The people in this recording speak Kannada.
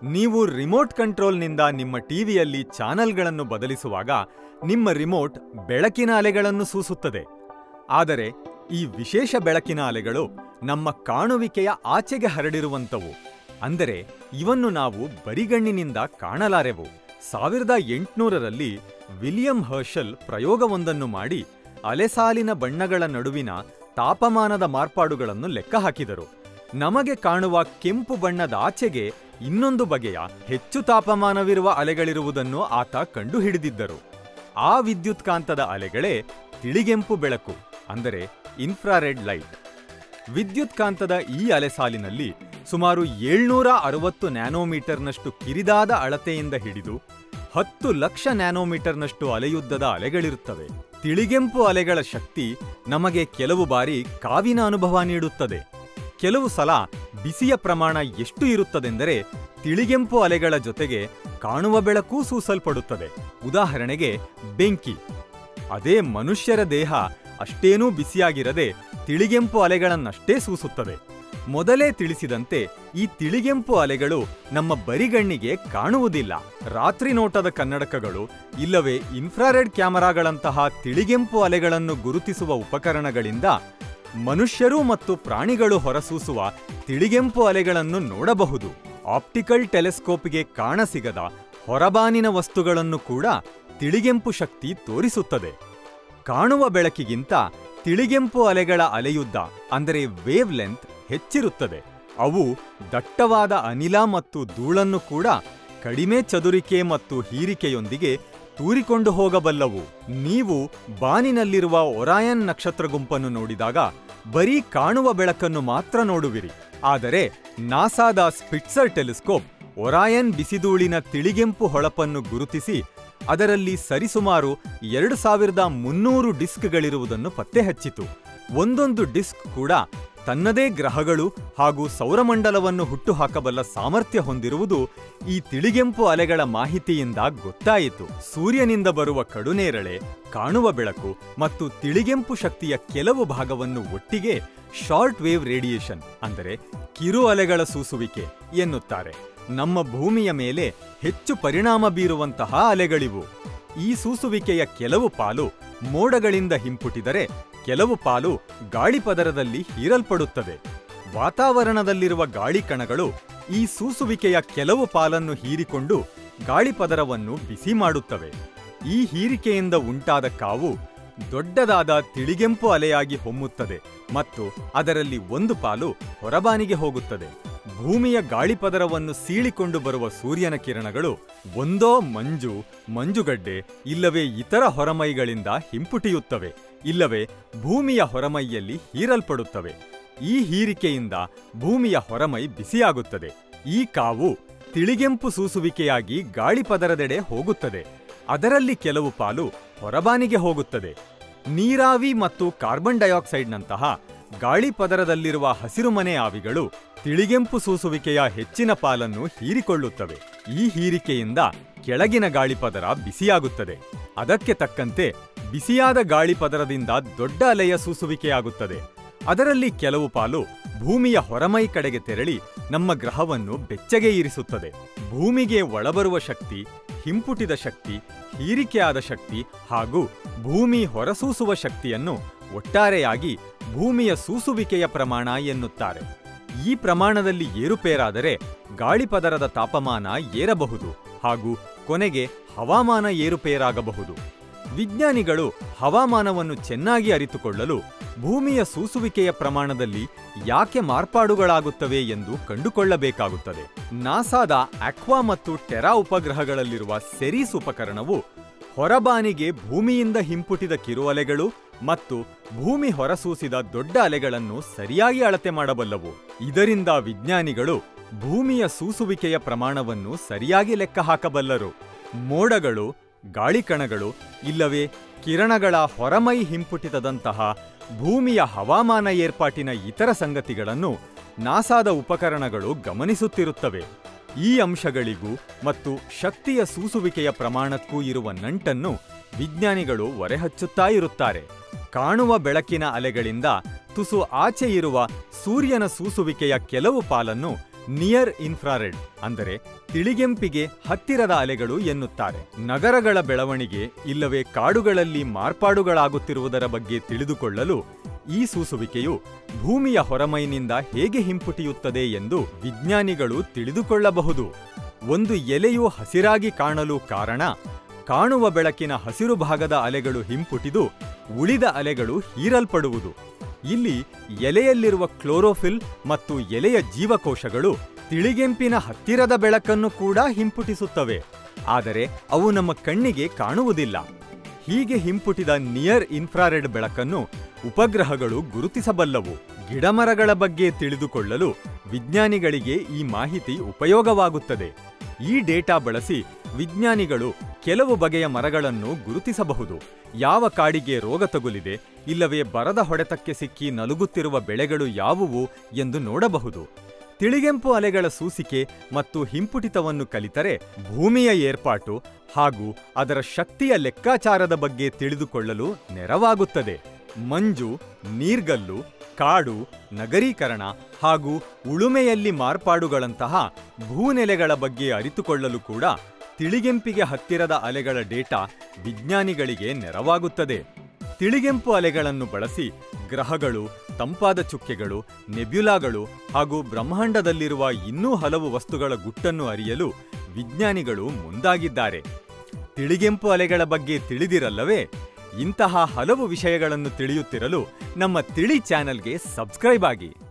ನೀವು ರಿಮೋಟ್ ಕಂಟ್ರೋಲ್ನಿಂದ ನಿಮ್ಮ ಟಿವಿಯಲ್ಲಿ ಚಾನೆಲ್ಗಳನ್ನು ಬದಲಿಸುವಾಗ ನಿಮ್ಮ ರಿಮೋಟ್ ಬೆಳಕಿನ ಅಲೆಗಳನ್ನು ಸೂಸುತ್ತದೆ ಆದರೆ ಈ ವಿಶೇಷ ಬೆಳಕಿನ ಅಲೆಗಳು ನಮ್ಮ ಕಾಣುವಿಕೆಯ ಆಚೆಗೆ ಹರಡಿರುವಂತವು ಅಂದರೆ ಇವನ್ನು ನಾವು ಬರಿಗಣ್ಣಿನಿಂದ ಕಾಣಲಾರೆವು ಸಾವಿರದ ಎಂಟುನೂರರಲ್ಲಿ ವಿಲಿಯಂ ಹರ್ಷಲ್ ಪ್ರಯೋಗವೊಂದನ್ನು ಮಾಡಿ ಅಲೆಸಾಲಿನ ಬಣ್ಣಗಳ ನಡುವಿನ ತಾಪಮಾನದ ಮಾರ್ಪಾಡುಗಳನ್ನು ಲೆಕ್ಕ ಹಾಕಿದರು ನಮಗೆ ಕಾಣುವ ಕೆಂಪು ಬಣ್ಣದ ಆಚೆಗೆ ಇನ್ನೊಂದು ಬಗೆಯ ಹೆಚ್ಚು ತಾಪಮಾನವಿರುವ ಅಲೆಗಳಿರುವುದನ್ನು ಆತ ಕಂಡುಹಿಡಿದಿದ್ದರು ಆ ವಿದ್ಯುತ್ಕಾಂತದ ಅಲೆಗಳೇ ತಿಳಿಗೆಂಪು ಬೆಳಕು ಅಂದರೆ ಇನ್ಫ್ರಾರೆಡ್ ಲೈಟ್ ವಿದ್ಯುತ್ಕಾಂತದ ಈ ಅಲೆಸಾಲಿನಲ್ಲಿ ಸುಮಾರು ಏಳ್ನೂರ ಅರವತ್ತು ನ್ಯಾನೋಮೀಟರ್ನಷ್ಟು ಕಿರಿದಾದ ಅಳತೆಯಿಂದ ಹಿಡಿದು ಹತ್ತು ಲಕ್ಷ ನ್ಯಾನೋಮೀಟರ್ನಷ್ಟು ಅಲೆಯುದ್ದದ ಅಲೆಗಳಿರುತ್ತವೆ ತಿಳಿಗೆಂಪು ಅಲೆಗಳ ಶಕ್ತಿ ನಮಗೆ ಕೆಲವು ಬಾರಿ ಕಾವಿನ ಅನುಭವ ನೀಡುತ್ತದೆ ಕೆಲವು ಸಲ ಬಿಸಿಯ ಪ್ರಮಾಣ ಎಷ್ಟು ಇರುತ್ತದೆಂದರೆ ತಿಳಿಗೆಂಪು ಅಲೆಗಳ ಜೊತೆಗೆ ಕಾಣುವ ಬೆಳಕೂ ಸೂಸಲ್ಪಡುತ್ತದೆ ಉದಾಹರಣೆಗೆ ಬೆಂಕಿ ಅದೇ ಮನುಷ್ಯರ ದೇಹ ಅಷ್ಟೇನೂ ಬಿಸಿಯಾಗಿರದೆ ತಿಳಿಗೆಂಪು ಅಲೆಗಳನ್ನಷ್ಟೇ ಸೂಸುತ್ತದೆ ಮೊದಲೇ ತಿಳಿಸಿದಂತೆ ಈ ತಿಳಿಗೆಂಪು ಅಲೆಗಳು ನಮ್ಮ ಬರಿಗಣ್ಣಿಗೆ ಕಾಣುವುದಿಲ್ಲ ರಾತ್ರಿ ನೋಟದ ಕನ್ನಡಕಗಳು ಇಲ್ಲವೇ ಇನ್ಫ್ರಾರೆಡ್ ಕ್ಯಾಮೆರಾಗಳಂತಹ ತಿಳಿಗೆಂಪು ಅಲೆಗಳನ್ನು ಗುರುತಿಸುವ ಉಪಕರಣಗಳಿಂದ ಮನುಷ್ಯರು ಮತ್ತು ಪ್ರಾಣಿಗಳು ಹೊರಸೂಸುವ ತಿಳಿಗೆಂಪು ಅಲೆಗಳನ್ನು ನೋಡಬಹುದು ಆಪ್ಟಿಕಲ್ ಟೆಲಿಸ್ಕೋಪ್ಗೆ ಕಾಣಸಿಗದ ಹೊರಬಾನಿನ ವಸ್ತುಗಳನ್ನು ಕೂಡ ತಿಳಿಗೆಂಪು ಶಕ್ತಿ ತೋರಿಸುತ್ತದೆ ಕಾಣುವ ಬೆಳಕಿಗಿಂತ ತಿಳಿಗೆಂಪು ಅಲೆಗಳ ಅಲೆಯುದ್ದ ಅಂದರೆ ವೇವ್ ಲೆಂತ್ ಹೆಚ್ಚಿರುತ್ತದೆ ಅವು ದಟ್ಟವಾದ ಅನಿಲ ಮತ್ತು ಧೂಳನ್ನು ಕೂಡ ಕಡಿಮೆ ಚದುರಿಕೆ ಮತ್ತು ಹೀರಿಕೆಯೊಂದಿಗೆ ತೂರಿಕೊಂಡು ಹೋಗಬಲ್ಲವು ನೀವು ಬಾನಿನಲ್ಲಿರುವ ಒರಾಯನ್ ನಕ್ಷತ್ರ ಗುಂಪನ್ನು ನೋಡಿದಾಗ ಬರೀ ಕಾಣುವ ಬೆಳಕನ್ನು ಮಾತ್ರ ನೋಡುವಿರಿ ಆದರೆ ನಾಸಾದ ಸ್ಪಿಟ್ಸರ್ ಟೆಲಿಸ್ಕೋಪ್ ಒರಾಯನ್ ಬಿಸಿಧೂಳಿನ ತಿಳಿಗೆಂಪು ಹೊಳಪನ್ನು ಗುರುತಿಸಿ ಅದರಲ್ಲಿ ಸರಿಸುಮಾರು ಎರಡು ಸಾವಿರದ ಮುನ್ನೂರು ಡಿಸ್ಕ್ಗಳಿರುವುದನ್ನು ಪತ್ತೆ ಹಚ್ಚಿತು ಒಂದೊಂದು ಡಿಸ್ಕ್ ಕೂಡ ತನ್ನದೇ ಗ್ರಹಗಳು ಹಾಗೂ ಸೌರಮಂಡಲವನ್ನು ಹುಟ್ಟುಹಾಕಬಲ್ಲ ಸಾಮರ್ಥ್ಯ ಹೊಂದಿರುವುದು ಈ ತಿಳಿಗೆಂಪು ಅಲೆಗಳ ಮಾಹಿತಿಯಿಂದ ಗೊತ್ತಾಯಿತು ಸೂರ್ಯನಿಂದ ಬರುವ ಕಡುನೇರಳೆ ಕಾಣುವ ಬೆಳಕು ಮತ್ತು ತಿಳಿಗೆಂಪು ಶಕ್ತಿಯ ಕೆಲವು ಭಾಗವನ್ನು ಒಟ್ಟಿಗೆ ಶಾರ್ಟ್ ವೇವ್ ರೇಡಿಯೇಷನ್ ಅಂದರೆ ಕಿರು ಅಲೆಗಳ ಸೂಸುವಿಕೆ ಎನ್ನುತ್ತಾರೆ ನಮ್ಮ ಭೂಮಿಯ ಮೇಲೆ ಹೆಚ್ಚು ಪರಿಣಾಮ ಬೀರುವಂತಹ ಅಲೆಗಳಿವು ಈ ಸೂಸುವಿಕೆಯ ಕೆಲವು ಪಾಲು ಮೋಡಗಳಿಂದ ಹಿಂಪುಟಿದರೆ ಕೆಲವು ಪಾಲು ಗಾಳಿಪದರದಲ್ಲಿ ಹೀರಲ್ಪಡುತ್ತದೆ ವಾತಾವರಣದಲ್ಲಿರುವ ಗಾಳಿ ಕಣಗಳು ಈ ಸೂಸುವಿಕೆಯ ಕೆಲವು ಪಾಲನ್ನು ಹೀರಿಕೊಂಡು ಗಾಳಿಪದರವನ್ನು ಬಿಸಿ ಮಾಡುತ್ತವೆ ಈ ಹೀರಿಕೆಯಿಂದ ಉಂಟಾದ ಕಾವು ದೊಡ್ಡದಾದ ತಿಳಿಗೆಂಪು ಅಲೆಯಾಗಿ ಹೊಮ್ಮುತ್ತದೆ ಮತ್ತು ಅದರಲ್ಲಿ ಒಂದು ಪಾಲು ಹೊರಬಾನಿಗೆ ಹೋಗುತ್ತದೆ ಭೂಮಿಯ ಗಾಳಿಪದರವನ್ನು ಸೀಳಿಕೊಂಡು ಬರುವ ಸೂರ್ಯನ ಕಿರಣಗಳು ಒಂದೋ ಮಂಜು ಮಂಜುಗಡ್ಡೆ ಇಲ್ಲವೇ ಇತರ ಹೊರಮೈಗಳಿಂದ ಹಿಂಪುಟಿಯುತ್ತವೆ ಇಲ್ಲವೇ ಭೂಮಿಯ ಹೊರಮೈಯಲ್ಲಿ ಹೀರಲ್ಪಡುತ್ತವೆ ಈ ಹೀರಿಕೆಯಿಂದ ಭೂಮಿಯ ಹೊರಮೈ ಬಿಸಿಯಾಗುತ್ತದೆ ಈ ಕಾವು ತಿಳಿಗೆಂಪು ಸೂಸುವಿಕೆಯಾಗಿ ಗಾಳಿಪದರದೆಡೆ ಹೋಗುತ್ತದೆ ಅದರಲ್ಲಿ ಕೆಲವು ಪಾಲು ಹೊರಬಾನಿಗೆ ಹೋಗುತ್ತದೆ ನೀರಾವಿ ಮತ್ತು ಕಾರ್ಬನ್ ಡೈಆಕ್ಸೈಡ್ನಂತಹ ಗಾಳಿಪದರದಲ್ಲಿರುವ ಹಸಿರುಮನೆ ಆವಿಗಳು ತಿಳಿಗೆಂಪು ಸೂಸುವಿಕೆಯ ಹೆಚ್ಚಿನ ಪಾಲನ್ನು ಹೀರಿಕೊಳ್ಳುತ್ತವೆ ಈ ಹೀರಿಕೆಯಿಂದ ಕೆಳಗಿನ ಗಾಳಿಪದರ ಬಿಸಿಯಾಗುತ್ತದೆ ಅದಕ್ಕೆ ತಕ್ಕಂತೆ ಬಿಸಿಯಾದ ಗಾಳಿಪದರದಿಂದ ದೊಡ್ಡ ಅಲೆಯ ಸೂಸುವಿಕೆಯಾಗುತ್ತದೆ ಅದರಲ್ಲಿ ಕೆಲವು ಪಾಲು ಭೂಮಿಯ ಹೊರಮೈ ಕಡೆಗೆ ತೆರಳಿ ನಮ್ಮ ಗ್ರಹವನ್ನು ಬೆಚ್ಚಗೆ ಇರಿಸುತ್ತದೆ ಭೂಮಿಗೆ ಒಳಬರುವ ಶಕ್ತಿ ಹಿಂಪುಟಿದ ಶಕ್ತಿ ಹೀರಿಕೆಯಾದ ಶಕ್ತಿ ಹಾಗೂ ಭೂಮಿ ಹೊರಸೂಸುವ ಶಕ್ತಿಯನ್ನು ಒಟ್ಟಾರೆಯಾಗಿ ಭೂಮಿಯ ಸೂಸುವಿಕೆಯ ಪ್ರಮಾಣ ಎನ್ನುತ್ತಾರೆ ಈ ಪ್ರಮಾಣದಲ್ಲಿ ಏರುಪೇರಾದರೆ ಗಾಳಿಪದರದ ತಾಪಮಾನ ಏರಬಹುದು ಹಾಗೂ ಕೊನೆಗೆ ಹವಾಮಾನ ಏರುಪೇರಾಗಬಹುದು ವಿಜ್ಞಾನಿಗಳು ಹವಾಮಾನವನ್ನು ಚೆನ್ನಾಗಿ ಅರಿತುಕೊಳ್ಳಲು ಭೂಮಿಯ ಸೂಸುವಿಕೆಯ ಪ್ರಮಾಣದಲ್ಲಿ ಯಾಕೆ ಮಾರ್ಪಾಡುಗಳಾಗುತ್ತವೆ ಎಂದು ಕಂಡುಕೊಳ್ಳಬೇಕಾಗುತ್ತದೆ ನಾಸಾದ ಅಕ್ವಾ ಮತ್ತು ಟೆರಾ ಉಪಗ್ರಹಗಳಲ್ಲಿರುವ ಸೆರೀಸ್ ಉಪಕರಣವು ಹೊರಬಾನಿಗೆ ಭೂಮಿಯಿಂದ ಹಿಂಪುಟಿದ ಕಿರುಅಲೆಗಳು ಮತ್ತು ಭೂಮಿ ಹೊರಸೂಸಿದ ದೊಡ್ಡ ಅಲೆಗಳನ್ನು ಸರಿಯಾಗಿ ಅಳತೆ ಮಾಡಬಲ್ಲವು ಇದರಿಂದ ವಿಜ್ಞಾನಿಗಳು ಭೂಮಿಯ ಸೂಸುವಿಕೆಯ ಪ್ರಮಾಣವನ್ನು ಸರಿಯಾಗಿ ಲೆಕ್ಕ ಹಾಕಬಲ್ಲರು ಮೋಡಗಳು ಗಾಳಿಕಣಗಳು ಇಲ್ಲವೇ ಕಿರಣಗಳ ಹೊರಮೈ ಹಿಂಪುಟಿತದಂತಹ ಭೂಮಿಯ ಹವಾಮಾನ ಏರ್ಪಾಟಿನ ಇತರ ಸಂಗತಿಗಳನ್ನು ನಾಸಾದ ಉಪಕರಣಗಳು ಗಮನಿಸುತ್ತಿರುತ್ತವೆ ಈ ಅಂಶಗಳಿಗೂ ಮತ್ತು ಶಕ್ತಿಯ ಸೂಸುವಿಕೆಯ ಪ್ರಮಾಣಕ್ಕೂ ಇರುವ ನಂಟನ್ನು ವಿಜ್ಞಾನಿಗಳು ಒರೆಹಚ್ಚುತ್ತಾ ಇರುತ್ತಾರೆ ಕಾಣುವ ಬೆಳಕಿನ ಅಲೆಗಳಿಂದ ತುಸು ಆಚೆ ಇರುವ ಸೂರ್ಯನ ಸೂಸುವಿಕೆಯ ಕೆಲವು ಪಾಲನ್ನು ನಿಯರ್ ಇನ್ಫ್ರಾರೆಡ್ ಅಂದರೆ ತಿಳಿಗೆಂಪಿಗೆ ಹತ್ತಿರದ ಅಲೆಗಳು ಎನ್ನುತ್ತಾರೆ ನಗರಗಳ ಬೆಳವಣಿಗೆ ಇಲ್ಲವೇ ಕಾಡುಗಳಲ್ಲಿ ಮಾರ್ಪಾಡುಗಳಾಗುತ್ತಿರುವುದರ ಬಗ್ಗೆ ತಿಳಿದುಕೊಳ್ಳಲು ಈ ಸೂಸುವಿಕೆಯು ಭೂಮಿಯ ಹೊರಮೈನಿಂದ ಹೇಗೆ ಹಿಂಪುಟಿಯುತ್ತದೆ ಎಂದು ವಿಜ್ಞಾನಿಗಳು ತಿಳಿದುಕೊಳ್ಳಬಹುದು ಒಂದು ಎಲೆಯು ಹಸಿರಾಗಿ ಕಾಣಲು ಕಾರಣ ಕಾಣುವ ಬೆಳಕಿನ ಹಸಿರು ಭಾಗದ ಅಲೆಗಳು ಹಿಂಪುಟಿದು ಉಳಿದ ಅಲೆಗಳು ಹೀರಲ್ಪಡುವುದು ಇಲ್ಲಿ ಎಲೆಯಲ್ಲಿರುವ ಕ್ಲೋರೋಫಿಲ್ ಮತ್ತು ಎಲೆಯ ಜೀವಕೋಶಗಳು ತಿಳಿಗೆಂಪಿನ ಹತ್ತಿರದ ಬೆಳಕನ್ನು ಕೂಡ ಹಿಂಪುಟಿಸುತ್ತವೆ ಆದರೆ ಅವು ನಮ್ಮ ಕಣ್ಣಿಗೆ ಕಾಣುವುದಿಲ್ಲ ಹೀಗೆ ಹಿಂಪುಟಿದ ನಿಯರ್ ಇನ್ಫ್ರಾರೆಡ್ ಬೆಳಕನ್ನು ಉಪಗ್ರಹಗಳು ಗುರುತಿಸಬಲ್ಲವು ಗಿಡಮರಗಳ ಬಗ್ಗೆ ತಿಳಿದುಕೊಳ್ಳಲು ವಿಜ್ಞಾನಿಗಳಿಗೆ ಈ ಮಾಹಿತಿ ಉಪಯೋಗವಾಗುತ್ತದೆ ಈ ಡೇಟಾ ಬಳಸಿ ವಿಜ್ಞಾನಿಗಳು ಕೆಲವು ಬಗೆಯ ಮರಗಳನ್ನು ಗುರುತಿಸಬಹುದು ಯಾವ ಕಾಡಿಗೆ ರೋಗ ತಗುಲಿದೆ ಇಲ್ಲವೇ ಬರದ ಹೊಡೆತಕ್ಕೆ ಸಿಕ್ಕಿ ನಲುಗುತ್ತಿರುವ ಬೆಳೆಗಳು ಯಾವುವು ಎಂದು ನೋಡಬಹುದು ತಿಳಿಗೆಂಪು ಅಲೆಗಳ ಸೂಸಿಕೆ ಮತ್ತು ಹಿಂಪುಟಿತವನ್ನು ಕಲಿತರೆ ಭೂಮಿಯ ಏರ್ಪಾಟು ಹಾಗೂ ಅದರ ಶಕ್ತಿಯ ಲೆಕ್ಕಾಚಾರದ ಬಗ್ಗೆ ತಿಳಿದುಕೊಳ್ಳಲು ನೆರವಾಗುತ್ತದೆ ಮಂಜು ನೀರ್ಗಲ್ಲು ಕಾಡು ನಗರೀಕರಣ ಹಾಗೂ ಉಳುಮೆಯಲ್ಲಿ ಮಾರ್ಪಾಡುಗಳಂತಹ ಭೂನೆಲೆಗಳ ಬಗ್ಗೆ ಅರಿತುಕೊಳ್ಳಲು ಕೂಡ ತಿಳಿಗೆಂಪಿಗೆ ಹತ್ತಿರದ ಅಲೆಗಳ ಡೇಟಾ ವಿಜ್ಞಾನಿಗಳಿಗೆ ನೆರವಾಗುತ್ತದೆ ತಿಳಿಗೆಂಪು ಅಲೆಗಳನ್ನು ಬಳಸಿ ಗ್ರಹಗಳು ತಂಪಾದ ಚುಕ್ಕೆಗಳು ನೆಬ್ಯುಲಾಗಳು ಹಾಗೂ ಬ್ರಹ್ಮಾಂಡದಲ್ಲಿರುವ ಇನ್ನೂ ಹಲವು ವಸ್ತುಗಳ ಗುಟ್ಟನ್ನು ಅರಿಯಲು ವಿಜ್ಞಾನಿಗಳು ಮುಂದಾಗಿದ್ದಾರೆ ತಿಳಿಗೆಂಪು ಅಲೆಗಳ ಬಗ್ಗೆ ತಿಳಿದಿರಲ್ಲವೇ ಇಂತಹ ಹಲವು ವಿಷಯಗಳನ್ನು ತಿಳಿಯುತ್ತಿರಲು ನಮ್ಮ ತಿಳಿ ಚಾನೆಲ್ಗೆ ಸಬ್ಸ್ಕ್ರೈಬ್ ಆಗಿ